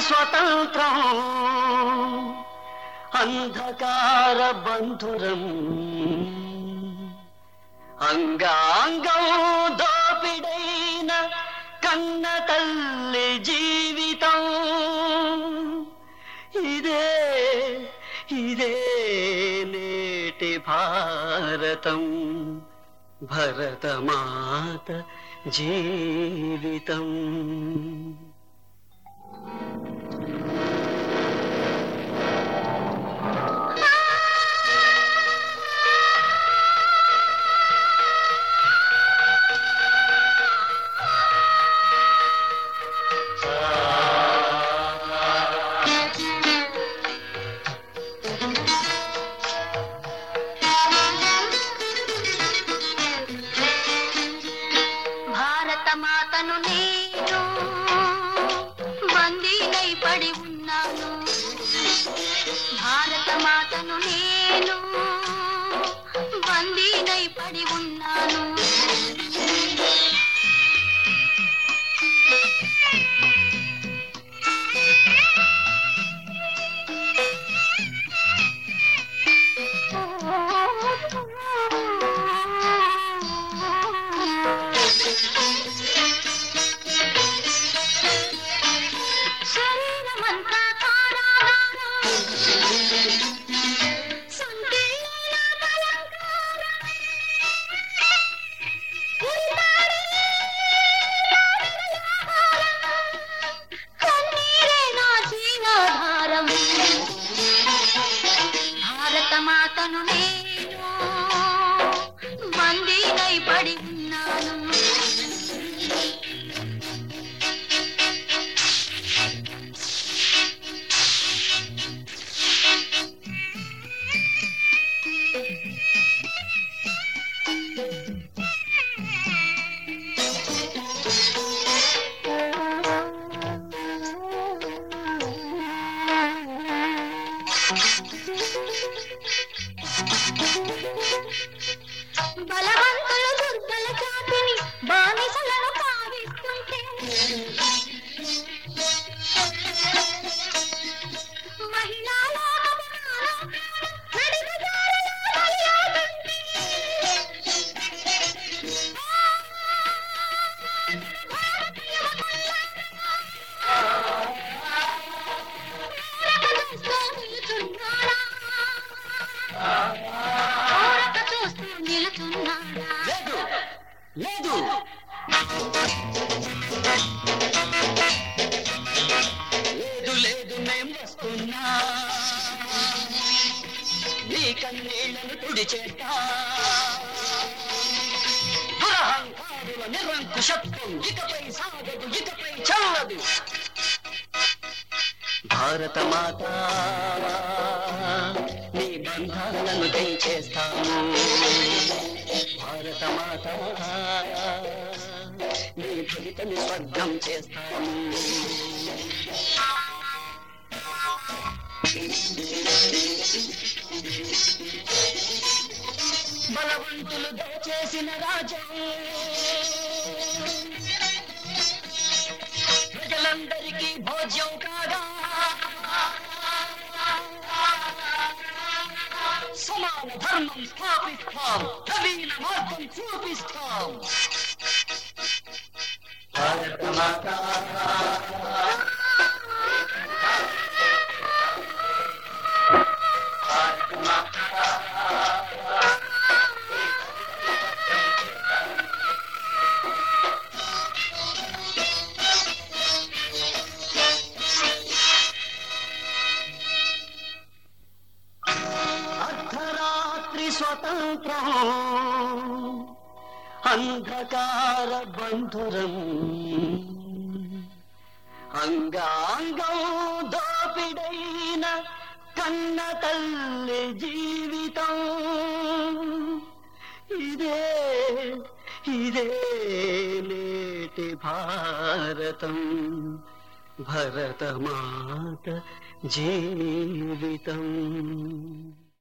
స్వతంత్రం అంధకార బంధురం అంగాంగం దోపిడైన కన్న తల్లి జీవితం ఇదే ఇదే నేటి భారతం భరతమాత జీవితం భారత మాతను నేను బందీనై పడి ఉన్నాను భారత మాతను నేను బందీనై పడి ఉన్నాను శరీరమంతా కారాగారం సంకెళ్ళ అలంకారం ఉరితాడే కన్నీరే నా జీవాధారం భారత మాతను నేను బందీనై పడి ఉన్నాను బలవంతులు దుర్బల జాతిని బానిసలను పావిస్తుంటే మహిళా లోకము నాలో నడిమదారిలో బలియాడుతుంది. ఊరక చూస్తూ నిలుచున్నాడా? ఊరక చూస్తూ నిలుచున్నాడా లేదు లేదు లేదు లేదు మేం వస్తున్నా నీ కన్నీళ్లను తుడిచేట దురహంకారుల నిరంకుశత్వం ఇకపై సాగదు ఇకపై చల్లదు భారత మాత నీ బంధాలను తెంచేస్తాము భారత మాత నీ ఫలితని స్వర్గం చేస్తాము బలవంతులు దయచేసిన రాజ్యం ప్రజలందరికీ భోజ్యం కాగా సమాన ధర్మం స్థాపిస్తాం నవీన మార్గం చూపిస్తాం భారత మాతా అర్ధరాత్రి స్వతంత్రం అంధకార బంధురం అంగాంగం దోపిడైన కన్న తల్లి జీవితం ఇదే ఇదే నేటి భారతం భరతమాత జీవితం